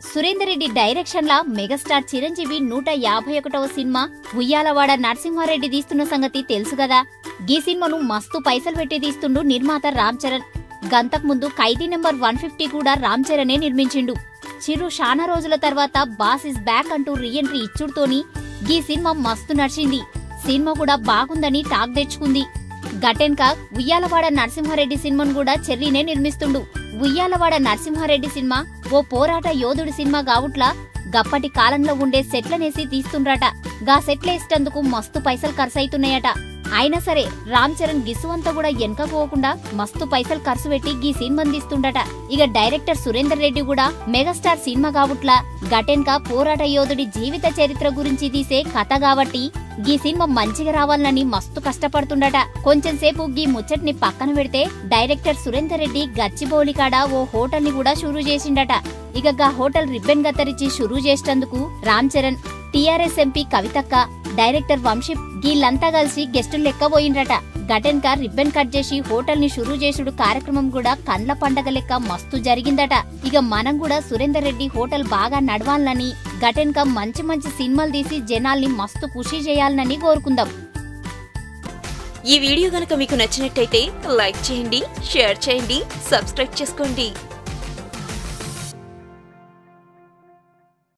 Surender Reddy direction లా megastar Chiranjeevi నూట యాభై ఒకటవ సినిమా ఉయ్యాలవాడ నరసింహారెడ్డి తీస్తున్న సంగతి తెలుసు కదా గీ సినిమాను మస్తు పైసలు పెట్టి తీస్తుండు నిర్మాత రామ్ చరణ్ గంతకు ముందు ఖైదీ నెంబర్ వన్ ఫిఫ్టీ కూడా రామ్ చరణే నిర్మించిండు చిరు శానా రోజుల తర్వాత బాస్ ఇస్ బ్యాక్ అంటూ రీఎంట్రీ ఇచ్చుడుతోని గీ సినిమా మస్తు నడిచింది సినిమా కూడా బాగుందని టాక్ తెచ్చుకుంది గటెన్క ఉయ్యాలవాడ నరసింహారెడ్డి సినిమాను కూడా చెర్రీనే నిర్మిస్తుండు ఉయ్యాలవాడ నరసింహారెడ్డి సినిమా ఓ పోరాట యోధుడి సినిమా కావుట్లా గప్పటి కాలంలో ఉండే సెట్లనేసి తీస్తుండ్రట గా సెట్లేసేటందుకు మస్తు పైసలు ఖర్చయితున్నాయట అయినా సరే రామ్ చరణ్ గిసువంతా కూడా వెనక పోకుండా మస్తు పైసలు ఖర్చు పెట్టి గీ సినిమాని తీస్తుండట ఇక డైరెక్టర్ సురేందర్ రెడ్డి కూడా మెగాస్టార్ సినిమా కావుట్లా గటెన్క పోరాట యోధుడి జీవిత చరిత్ర గురించి తీసే కథ కాబట్టి గీ సినిమా మంచిగా రావాలని మస్తు కష్టపడుతుండట కొంచెం సేపు గీ ముచ్చట్ని పక్కన పెడితే డైరెక్టర్ సురేందర్ రెడ్డి గచ్చిబౌలి కాడ ఓ హోటల్ ని కూడా షురూ చేసిండట ఇక గా హోటల్ రిబ్బన్ గత్తరిచి షురూ చేసేందుకు రామ్ చరణ్ టీఆర్ఎస్ ఎంపీ కవితక్క డైరెక్టర్ వంశీ గీళ్ళంతా కలిసి గెస్టులు లెక్క పోయిండ్రట ఘటన్క రిబ్బన్ కట్ చేసి హోటల్ ని షురూ చేసుడు కార్యక్రమం కూడా కండ్ల పండగ లెక్క మస్తు జరిగిందట ఇక మనం కూడా సురేందర్ రెడ్డి హోటల్ బాగా నడవాలని ఘటన్క మంచి మంచి సినిమాలు తీసి జనాల్ని మస్తు ఖుషి చేయాలని కోరుకుందాం ఈ వీడియో గనక మీకు నచ్చినట్టయితే లైక్ చేయండి షేర్ చేయండి సబ్స్క్రైబ్ చేసుకోండి